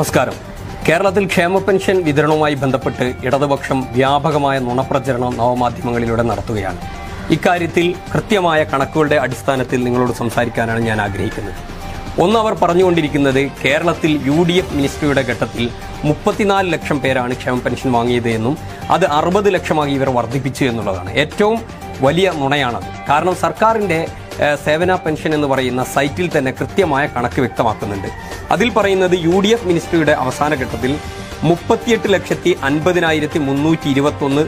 നമസ്കാരം കേരളത്തിൽ ക്ഷേമ പെൻഷൻ വിതരണവുമായി ബന്ധപ്പെട്ട് ഇടതുപക്ഷം വ്യാപകമായ നുണപ്രചരണം നവമാധ്യമങ്ങളിലൂടെ നടത്തുകയാണ് ഇക്കാര്യത്തിൽ കൃത്യമായ കണക്കുകളുടെ അടിസ്ഥാനത്തിൽ നിങ്ങളോട് സംസാരിക്കാനാണ് ഞാൻ ആഗ്രഹിക്കുന്നത് ഒന്ന് അവർ പറഞ്ഞുകൊണ്ടിരിക്കുന്നത് കേരളത്തിൽ യു ഡി എഫ് മിനിസ്ട്രിയുടെ ഘട്ടത്തിൽ മുപ്പത്തിനാല് ലക്ഷം പേരാണ് ക്ഷേമ പെൻഷൻ വാങ്ങിയത് എന്നും അത് അറുപത് ലക്ഷമായി ഇവർ വർദ്ധിപ്പിച്ചു എന്നുള്ളതാണ് ഏറ്റവും വലിയ നുണയാണത് കാരണം സർക്കാരിൻ്റെ ഏഹ്, സേവന പെൻഷൻ എന്ന് പറയുന്ന സൈറ്റിൽ തന്നെ കൃത്യമായ കണക്ക് വ്യക്തമാക്കുന്നുണ്ട് അതിൽ പറയുന്നത് യു ഡി എഫ് മിനിസ്ട്രിയുടെ അവസാന ഘട്ടത്തിൽ മുപ്പത്തിയെട്ട് ലക്ഷത്തി അൻപതിനായിരത്തി മുന്നൂറ്റി ഇരുപത്തൊന്ന്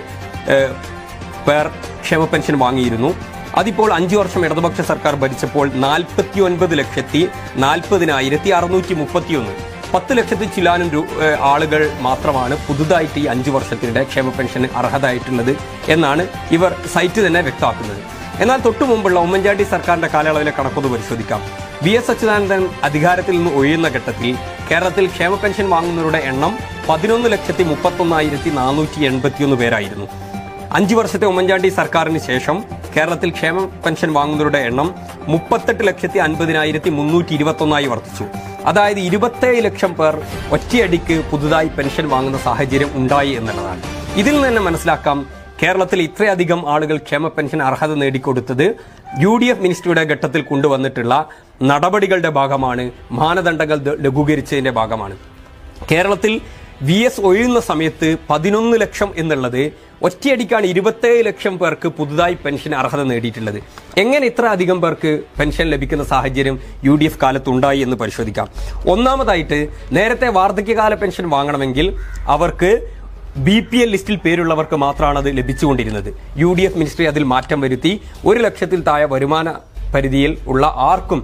പേർ ക്ഷേമ പെൻഷൻ വാങ്ങിയിരുന്നു അതിപ്പോൾ അഞ്ചു വർഷം ഇടതുപക്ഷ സർക്കാർ ഭരിച്ചപ്പോൾ നാൽപ്പത്തി ഒൻപത് ലക്ഷത്തി നാൽപ്പതിനായിരത്തി അറുന്നൂറ്റി മുപ്പത്തിയൊന്ന് പത്ത് ലക്ഷത്തി ചില്ലാനും രൂ- ഏഹ് ആളുകൾ മാത്രമാണ് പുതുതായിട്ട് ഈ അഞ്ചു വർഷത്തിനിടെ ക്ഷേമ പെൻഷന് അർഹതയായിട്ടുള്ളത് എന്നാണ് ഇവർ സൈറ്റ് തന്നെ വ്യക്തമാക്കുന്നത് എന്നാൽ തൊട്ടു മുമ്പുള്ള ഉമ്മൻചാണ്ടി സർക്കാരിന്റെ കാലയളവിലെ കണക്കൊന്ന് പരിശോധിക്കാം വി എസ് അച്യുതാനന്ദൻ അധികാരത്തിൽ നിന്ന് ഒഴിയുന്ന ഘട്ടത്തിൽ കേരളത്തിൽ ക്ഷേമ പെൻഷൻ വാങ്ങുന്നവരുടെ എണ്ണം പതിനൊന്ന് ലക്ഷത്തി മുപ്പത്തൊന്നായിരത്തി നാനൂറ്റി എൺപത്തിയൊന്ന് പേരായിരുന്നു അഞ്ചു വർഷത്തെ ഉമ്മൻചാണ്ടി സർക്കാരിന് ശേഷം കേരളത്തിൽ ക്ഷേമ പെൻഷൻ വാങ്ങുന്നവരുടെ എണ്ണം മുപ്പത്തെട്ട് ലക്ഷത്തി അൻപതിനായിരത്തി മുന്നൂറ്റി ഇരുപത്തൊന്നായി വർദ്ധിച്ചു അതായത് ഇരുപത്തേഴ് ലക്ഷം പേർ ഒറ്റയടിക്ക് പുതുതായി പെൻഷൻ വാങ്ങുന്ന സാഹചര്യം ഉണ്ടായി എന്നുള്ളതാണ് ഇതിൽ നിന്ന് തന്നെ മനസ്സിലാക്കാം കേരളത്തിൽ ഇത്രയധികം ആളുകൾ ക്ഷേമ പെൻഷൻ അർഹത നേടിക്കൊടുത്തത് യു ഡി എഫ് മിനിസ്ട്രിയുടെ ഘട്ടത്തിൽ കൊണ്ടുവന്നിട്ടുള്ള നടപടികളുടെ ഭാഗമാണ് മാനദണ്ഡങ്ങൾ ദ- ലഘൂകരിച്ചതിന്റെ ഭാഗമാണ് കേരളത്തിൽ വി എസ് ഒഴിയുന്ന സമയത്ത് പതിനൊന്ന് ലക്ഷം എന്നുള്ളത് ഒറ്റയടിക്കാണ് ഇരുപത്തേഴ് ലക്ഷം പേർക്ക് പുതുതായി പെൻഷൻ അർഹത നേടിയിട്ടുള്ളത് എങ്ങനെ ഇത്ര അധികം പേർക്ക് പെൻഷൻ ലഭിക്കുന്ന സാഹചര്യം യു ഡി എഫ് കാലത്തുണ്ടായി എന്ന് പരിശോധിക്കാം ഒന്നാമതായിട്ട് നേരത്തെ വാർദ്ധക്യകാല പെൻഷൻ വാങ്ങണമെങ്കിൽ അവർക്ക് ബി പി എൽ ലിസ്റ്റിൽ പേരുള്ളവർക്ക് മാത്രമാണ് അത് ലഭിച്ചുകൊണ്ടിരുന്നത് യു ഡി എഫ് മിനിസ്ട്രി അതിൽ മാറ്റം വരുത്തി ഒരു ലക്ഷത്തിൽ താഴെ വരുമാന പരിധിയിൽ ഉള്ള ആർക്കും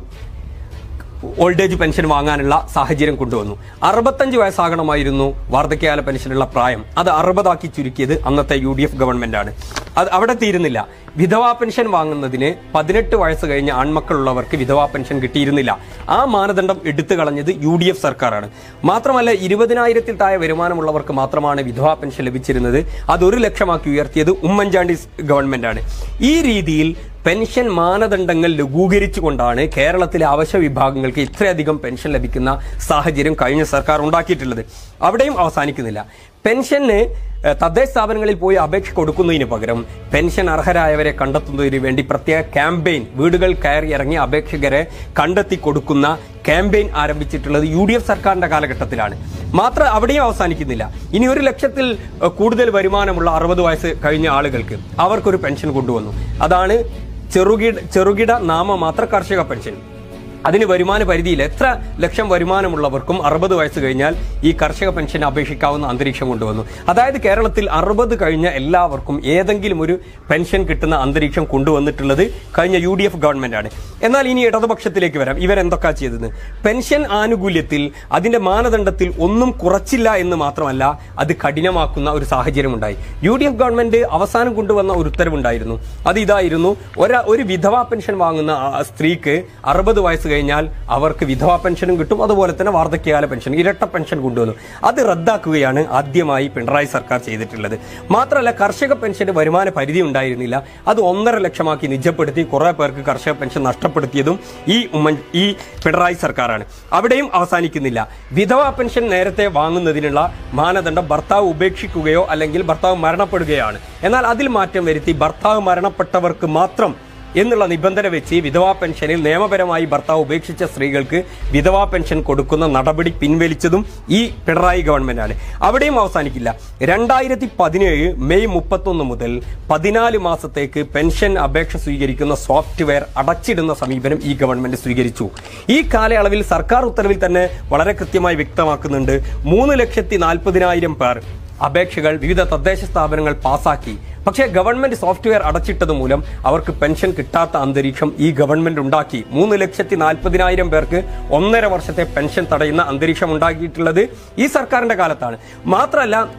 ഓൾഡ് ഏജ് പെൻഷൻ വാങ്ങാനുള്ള സാഹചര്യം കൊണ്ടുവന്നു അറുപത്തഞ്ച് വയസ്സാകണമായിരുന്നു വാർദ്ധക്യകാല പെൻഷനുള്ള പ്രായം അത് അറുപതാക്കി ചുരുക്കിയത് അന്നത്തെ യു ഡി എഫ് ഗവൺമെന്റാണ് അത് അവിടെ തീരുന്നില്ല വിധവാ പെൻഷൻ വാങ്ങുന്നതിന് പതിനെട്ട് വയസ്സ് കഴിഞ്ഞ ആൺമക്കളുള്ളവർക്ക് വിധവാ പെൻഷൻ കിട്ടിയിരുന്നില്ല ആ മാനദണ്ഡം എടുത്തു കളഞ്ഞത് യു ഡി എഫ് സർക്കാരാണ് മാത്രമല്ല ഇരുപതിനായിരത്തിൽ താഴെ വരുമാനമുള്ളവർക്ക് മാത്രമാണ് വിധവാ പെൻഷൻ ലഭിച്ചിരുന്നത് അത് ഒരു ലക്ഷമാക്കി ഉയർത്തിയത് ഉമ്മൻചാണ്ടി ഗവൺമെന്റാണ് ഈ രീതിയിൽ പെൻഷൻ മാനദണ്ഡങ്ങൾ ലഘൂകരിച്ചുകൊണ്ടാണ് കേരളത്തിലെ അവശ്യ വിഭാഗങ്ങൾക്ക് ഇത്രയധികം പെൻഷൻ ലഭിക്കുന്ന സാഹചര്യം കഴിഞ്ഞ സർക്കാർ ഉണ്ടാക്കിയിട്ടുള്ളത് അവിടെയും അവസാനിക്കുന്നില്ല പെൻഷന് ഏഹ്, തദ്ദേശ സ്ഥാപനങ്ങളിൽ പോയി അപേക്ഷ കൊടുക്കുന്നതിന് പകരം പെൻഷൻ അർഹരായവരെ കണ്ടെത്തുന്നതിന് വേണ്ടി പ്രത്യേക ക്യാമ്പയിൻ വീടുകൾ കയറി ഇറങ്ങി അപേക്ഷകരെ കണ്ടെത്തി കൊടുക്കുന്ന ക്യാമ്പയിൻ ആരംഭിച്ചിട്ടുള്ളത് യു ഡി എഫ് സർക്കാരിന്റെ കാലഘട്ടത്തിലാണ് മാത്രം അവിടെയും അവസാനിക്കുന്നില്ല ഇനി ഒരു ലക്ഷത്തിൽ ഏഹ്, കൂടുതൽ വരുമാനമുള്ള അറുപത് വയസ്സ് കഴിഞ്ഞ ആളുകൾക്ക് അവർക്കൊരു പെൻഷൻ കൊണ്ടുവന്നു അതാണ് ചെറുകിട ചെറുകിട നാമമാത്ര കർഷക പെൻഷൻ അതിന് വരുമാന പരിധിയിൽ എത്ര ലക്ഷം വരുമാനമുള്ളവർക്കും അറുപത് വയസ്സ് കഴിഞ്ഞാൽ ഈ കർഷക പെൻഷൻ അപേക്ഷിക്കാവുന്ന അന്തരീക്ഷം കൊണ്ടുവന്നു അതായത് കേരളത്തിൽ അറുപത് കഴിഞ്ഞ എല്ലാവർക്കും ഏതെങ്കിലും ഒരു പെൻഷൻ കിട്ടുന്ന അന്തരീക്ഷം കൊണ്ടുവന്നിട്ടുള്ളത് കഴിഞ്ഞ യു ഡി എഫ് ഗവൺമെന്റാണ് എന്നാൽ ഇനി ഇടതുപക്ഷത്തിലേക്ക് വരാം ഇവരെന്തൊക്കെ ചെയ്തത് പെൻഷൻ ആനുകൂല്യത്തിൽ അതിന്റെ മാനദണ്ഡത്തിൽ ഒന്നും കുറച്ചില്ല എന്ന് മാത്രമല്ല അത് കഠിനമാക്കുന്ന ഒരു സാഹചര്യം ഉണ്ടായി യു ഡി എഫ് ഗവൺമെന്റ് അവസാനം കൊണ്ടുവന്ന ഒരു ഉത്തരവുണ്ടായിരുന്നു അത് ഇതായിരുന്നു ഒരാ ഒരു വിധവാ പെൻഷൻ വാങ്ങുന്ന ആ സ്ത്രീക്ക് അറുപത് വയസ്സ് കഴിഞ്ഞാൽ അവർക്ക് വിധവാ പെൻഷനും കിട്ടും അതുപോലെ തന്നെ വാർദ്ധക്യകാല പെൻഷൻ ഇരട്ട പെൻഷൻ കൊണ്ടുവന്നു അത് റദ്ദാക്കുകയാണ് ആദ്യമായി പിണറായി സർക്കാർ ചെയ്തിട്ടുള്ളത് മാത്രമല്ല കർഷക പെൻഷന് വരുമാന പരിധി ഉണ്ടായിരുന്നില്ല അത് ഒന്നര ലക്ഷമാക്കി നിജപ്പെടുത്തി കുറെ പേർക്ക് കർഷക പെൻഷൻ നഷ്ടപ്പെടുത്തിയതും ഈ ഉമ്മൻ ഈ പിണറായി സർക്കാരാണ് അവിടെയും അവസാനിക്കുന്നില്ല വിധവാ പെൻഷൻ നേരത്തെ വാങ്ങുന്നതിനുള്ള മാനദണ്ഡം ഭർത്താവ് ഉപേക്ഷിക്കുകയോ അല്ലെങ്കിൽ ഭർത്താവ് മരണപ്പെടുകയാണ് എന്നാൽ അതിൽ മാറ്റം വരുത്തി ഭർത്താവ് മരണപ്പെട്ടവർക്ക് മാത്രം എന്നുള്ള നിബന്ധന വെച്ച് വിധവാ പെൻഷനിൽ നിയമപരമായി ഭർത്താവ് ഉപേക്ഷിച്ച സ്ത്രീകൾക്ക് വിധവാ പെൻഷൻ കൊടുക്കുന്ന നടപടി പിൻവലിച്ചതും ഈ പിണറായി ഗവൺമെന്റാണ് അവിടെയും അവസാനിക്കില്ല രണ്ടായിരത്തി പതിനേഴ് മെയ് മുപ്പത്തൊന്ന് മുതൽ പതിനാല് മാസത്തേക്ക് പെൻഷൻ അപേക്ഷ സ്വീകരിക്കുന്ന സോഫ്റ്റ്വെയർ അടച്ചിടുന്ന സമീപനം ഈ ഗവൺമെന്റ് സ്വീകരിച്ചു ഈ കാലയളവിൽ സർക്കാർ ഉത്തരവിൽ തന്നെ വളരെ കൃത്യമായി വ്യക്തമാക്കുന്നുണ്ട് മൂന്ന് ലക്ഷത്തി നാൽപ്പതിനായിരം പേർ അപേക്ഷകൾ വിവിധ തദ്ദേശ സ്ഥാപനങ്ങൾ പാസാക്കി പക്ഷേ ഗവൺമെന്റ് സോഫ്റ്റ്വെയർ അടച്ചിട്ടത് മൂലം അവർക്ക് പെൻഷൻ കിട്ടാത്ത അന്തരീക്ഷം ഈ ഗവൺമെന്റ് ഉണ്ടാക്കി മൂന്ന് ലക്ഷത്തി നാൽപ്പതിനായിരം പേർക്ക് ഒന്നര വർഷത്തെ പെൻഷൻ തടയുന്ന അന്തരീക്ഷം ഉണ്ടാക്കിയിട്ടുള്ളത് ഈ സർക്കാരിന്റെ കാലത്താണ് മാത്രമല്ല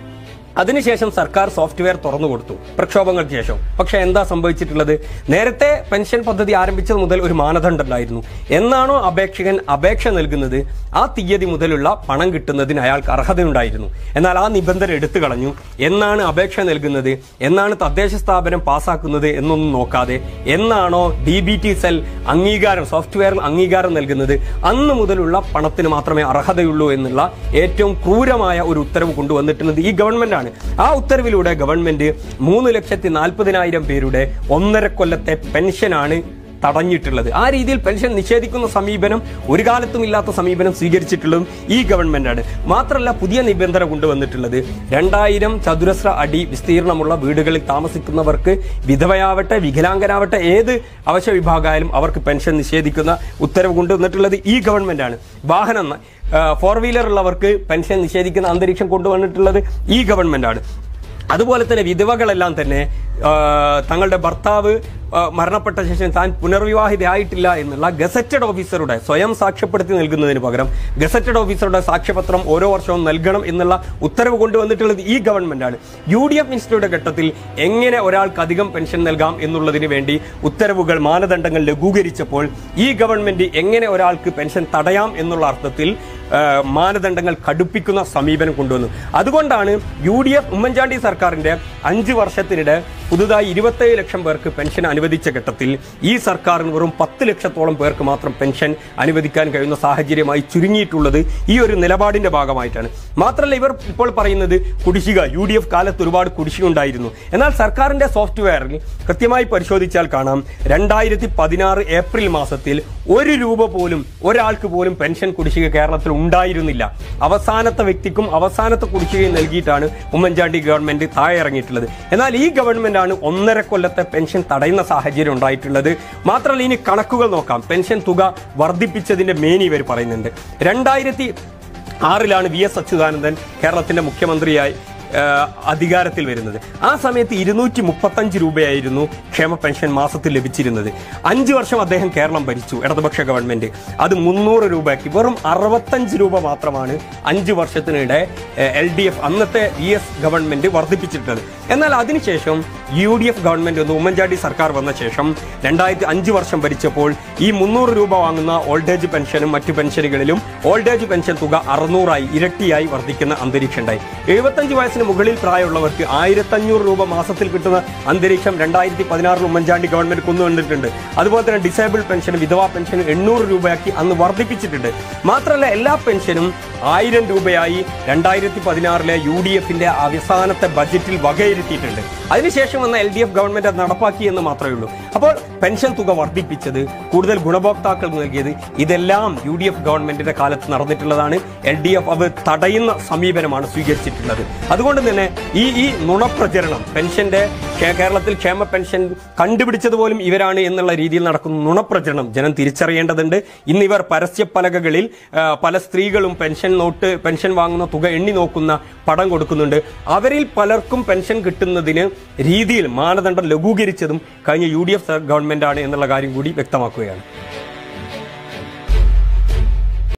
അതിനുശേഷം സർക്കാർ സോഫ്റ്റ്വെയർ തുറന്നു കൊടുത്തു പ്രക്ഷോഭങ്ങൾക്ക് ശേഷം പക്ഷെ എന്താ സംഭവിച്ചിട്ടുള്ളത് നേരത്തെ പെൻഷൻ പദ്ധതി ആരംഭിച്ചത് മുതൽ ഒരു മാനദണ്ഡം ഉണ്ടായിരുന്നു എന്നാണോ അപേക്ഷകൻ അപേക്ഷ നൽകുന്നത് ആ തീയതി മുതലുള്ള പണം കിട്ടുന്നതിന് അയാൾക്ക് അർഹതയുണ്ടായിരുന്നു എന്നാൽ ആ നിബന്ധന എടുത്തു കളഞ്ഞു എന്നാണ് അപേക്ഷ നൽകുന്നത് എന്നാണ് തദ്ദേശ സ്ഥാപനം പാസ്സാക്കുന്നത് എന്നൊന്നും നോക്കാതെ എന്നാണോ ഡി ബി ടി സെൽ അംഗീകാരം സോഫ്റ്റ്വെയറിൽ അംഗീകാരം നൽകുന്നത് അന്ന് മുതലുള്ള പണത്തിന് മാത്രമേ അർഹതയുള്ളൂ എന്നുള്ള ഏറ്റവും ക്രൂരമായ ഒരു ഉത്തരവ് കൊണ്ടുവന്നിട്ടുള്ളത് ഈ ഗവൺമെന്റ് ആണ് ആ ഉത്തരവിലൂടെ ഗവൺമെന്റ് മൂന്ന് ലക്ഷത്തി നാൽപ്പതിനായിരം പേരുടെ ഒന്നര കൊല്ലത്തെ പെൻഷനാണ് തടഞ്ഞിട്ടുള്ളത് ആ രീതിയിൽ പെൻഷൻ നിഷേധിക്കുന്ന സമീപനം ഒരു കാലത്തും ഇല്ലാത്ത സമീപനം സ്വീകരിച്ചിട്ടുള്ളതും ഈ ഗവൺമെന്റാണ് മാത്രമല്ല പുതിയ നിബന്ധന കൊണ്ടുവന്നിട്ടുള്ളത് രണ്ടായിരം ചതുരശ്ര അടി വിസ്തീർണമുള്ള വീടുകളിൽ താമസിക്കുന്നവർക്ക് വിധവയാവട്ടെ വികലാംഗനാവട്ടെ ഏത് അവശ്യ വിഭാഗമായാലും അവർക്ക് പെൻഷൻ നിഷേധിക്കുന്ന ഉത്തരവ് കൊണ്ടുവന്നിട്ടുള്ളത് ഈ ഗവൺമെന്റാണ് വാഹനം ഫോർ വീലർ ഉള്ളവർക്ക് പെൻഷൻ നിഷേധിക്കുന്ന അന്തരീക്ഷം കൊണ്ടുവന്നിട്ടുള്ളത് ഈ ഗവൺമെന്റാണ് അതുപോലെ തന്നെ വിധവകളെല്ലാം തന്നെ ആ, തങ്ങളുടെ ഭർത്താവ് ആ, മരണപ്പെട്ട ശേഷം താൻ പുനർവിവാഹിതയായിട്ടില്ല എന്നുള്ള ഗസറ്റഡ് ഓഫീസറുടെ സ്വയം സാക്ഷ്യപ്പെടുത്തി നൽകുന്നതിന് പകരം ഗസറ്റഡ് ഓഫീസറുടെ സാക്ഷ്യപത്രം ഓരോ വർഷവും നൽകണം എന്നുള്ള ഉത്തരവ് കൊണ്ടുവന്നിട്ടുള്ളത് ഈ ഗവൺമെന്റാണ് യു ഡി എഫ് മിനിസ്റ്ററുടെ ഘട്ടത്തിൽ എങ്ങനെ ഒരാൾക്ക് അധികം പെൻഷൻ നൽകാം എന്നുള്ളതിന് വേണ്ടി ഉത്തരവുകൾ മാനദണ്ഡങ്ങൾ ലഘൂകരിച്ചപ്പോൾ ഈ ഗവൺമെന്റ് എങ്ങനെ ഒരാൾക്ക് പെൻഷൻ തടയാം എന്നുള്ള അർത്ഥത്തിൽ ആ, മാനദണ്ഡങ്ങൾ കടുപ്പിക്കുന്ന സമീപനം കൊണ്ടുവന്നു അതുകൊണ്ടാണ് യു ഡി എഫ് ഉമ്മൻചാണ്ടി സർക്കാരിന്റെ അഞ്ച് വർഷത്തിനിടെ പുതുതായി ഇരുപത്തേഴ് ലക്ഷം പേർക്ക് പെൻഷൻ അനുവദിച്ച ഘട്ടത്തിൽ ഈ സർക്കാരിന് വെറും പത്ത് ലക്ഷത്തോളം പേർക്ക് മാത്രം പെൻഷൻ അനുവദിക്കാൻ കഴിയുന്ന സാഹചര്യമായി ചുരുങ്ങിയിട്ടുള്ളത് ഈ ഒരു നിലപാടിന്റെ ഭാഗമായിട്ടാണ് മാത്രമല്ല ഇവർ ഇപ്പോൾ പറയുന്നത് കുടിശ്ശിക യു ഡി എഫ് കാലത്ത് ഒരുപാട് കുടിശ്ശിക ഉണ്ടായിരുന്നു എന്നാൽ സർക്കാരിന്റെ സോഫ്റ്റ്വെയറിൽ കൃത്യമായി പരിശോധിച്ചാൽ കാണാം രണ്ടായിരത്തി പതിനാറ് ഏപ്രിൽ മാസത്തിൽ ഒരു രൂപ പോലും ഒരാൾക്ക് പോലും പെൻഷൻ കുടിശ്ശിക കേരളത്തിൽ ഉണ്ടായിരുന്നില്ല അവസാനത്തെ വ്യക്തിക്കും അവസാനത്തെ കുടിശ്ശികയും നൽകിയിട്ടാണ് ഉമ്മൻചാണ്ടി ഗവൺമെന്റ് താഴെ ഇറങ്ങിയിട്ടുള്ളത് എന്നാൽ ഈ ഗവൺമെന്റാണ് ഒന്നര കൊല്ലത്തെ പെൻഷൻ തടയുന്ന സാഹചര്യം ഉണ്ടായിട്ടുള്ളത് മാത്രമല്ല ഇനി കണക്കുകൾ നോക്കാം പെൻഷൻ തുക വർദ്ധിപ്പിച്ചതിന്റെ മേനി ഇവർ പറയുന്നുണ്ട് രണ്ടായിരത്തി ആറിലാണ് വി എസ് അച്യുതാനന്ദൻ കേരളത്തിന്റെ മുഖ്യമന്ത്രിയായി ആ, അധികാരത്തിൽ വരുന്നത് ആ സമയത്ത് ഇരുന്നൂറ്റി മുപ്പത്തഞ്ച് രൂപയായിരുന്നു ക്ഷേമ പെൻഷൻ മാസത്തിൽ ലഭിച്ചിരുന്നത് അഞ്ച് വർഷം അദ്ദേഹം കേരളം ഭരിച്ചു ഇടതുപക്ഷ ഗവൺമെന്റ് അത് മുന്നൂറ് രൂപയ്ക്ക് വെറും അറുപത്തഞ്ച് രൂപ മാത്രമാണ് അഞ്ച് വർഷത്തിനിടെ എൽ ഡി എഫ് അന്നത്തെ വി എസ് ഗവൺമെന്റ് വർദ്ധിപ്പിച്ചിട്ടുള്ളത് എന്നാൽ അതിനുശേഷം യു ഡി എഫ് ഗവൺമെന്റ് ഒന്ന് ഉമ്മൻചാണ്ടി സർക്കാർ വന്ന ശേഷം രണ്ടായിരത്തി അഞ്ച് വർഷം ഭരിച്ചപ്പോൾ ഈ മുന്നൂറ് രൂപ വാങ്ങുന്ന ഓൾഡ് ഏജ് പെൻഷനും മറ്റു പെൻഷനുകളിലും ഓൾഡ് ഏജ് പെൻഷൻ തുക അറുന്നൂറായി ഇരട്ടിയായി വർദ്ധിക്കുന്ന അന്തരീക്ഷം ഉണ്ടായി എഴുപത്തഞ്ച് വയസ്സിന് മുകളിൽ പ്രായമുള്ളവർക്ക് ആയിരത്തഞ്ഞൂറ് രൂപ മാസത്തിൽ കിട്ടുന്ന അന്തരീക്ഷം രണ്ടായിരത്തി പതിനാറിൽ ഉമ്മൻചാണ്ടി ഗവൺമെന്റ് കൊണ്ടുവന്നിട്ടുണ്ട് അതുപോലെ തന്നെ ഡിസേബിൾ പെൻഷൻ വിധവാ പെൻഷൻ എണ്ണൂറ് രൂപയാക്കി അന്ന് വർദ്ധിപ്പിച്ചിട്ടുണ്ട് മാത്രമല്ല എല്ലാ പെൻഷനും ആയിരം രൂപയായി രണ്ടായിരത്തി പതിനാറിലെ യു ഡി എഫിന്റെ അവസാനത്തെ ബജറ്റിൽ വകയിരുത്തിയിട്ടുണ്ട് അതിനുശേഷം വന്ന എൽ ഡി എഫ് ഗവൺമെന്റ് അത് നടപ്പാക്കി എന്ന് മാത്രമേ ഉള്ളൂ അപ്പോൾ പെൻഷൻ തുക വർദ്ധിപ്പിച്ചത് കൂടുതൽ ഗുണഭോക്താക്കൾ നൽകിയത് ഇതെല്ലാം യു ഡി എഫ് ഗവൺമെന്റിന്റെ കാലത്ത് നടന്നിട്ടുള്ളതാണ് എൽ ഡി എഫ് അത് തടയുന്ന സമീപനമാണ് സ്വീകരിച്ചിട്ടുള്ളത് അതുകൊണ്ട് തന്നെ ഈ ഈ നുണപ്രചരണം പെൻഷന്റെ കേ- കേരളത്തിൽ ക്ഷേമ പെൻഷൻ കണ്ടുപിടിച്ചത് പോലും ഇവരാണ് എന്നുള്ള രീതിയിൽ നടക്കുന്ന നുണപ്രചരണം ജനം തിരിച്ചറിയേണ്ടതുണ്ട് ഇന്ന് ഇവർ പരസ്യപ്പലകകളിൽ ആ, പല സ്ത്രീകളും പെൻഷൻ നോട്ട് പെൻഷൻ വാങ്ങുന്ന തുക എണ്ണി നോക്കുന്ന പടം കൊടുക്കുന്നുണ്ട് അവരിൽ പലർക്കും പെൻഷൻ കിട്ടുന്നതിന് രീതിയിൽ മാനദണ്ഡം ലഘൂകരിച്ചതും കഴിഞ്ഞ യു ഡി എഫ് ഗവൺമെന്റാണ് എന്നുള്ള കാര്യം കൂടി വ്യക്തമാക്കുകയാണ്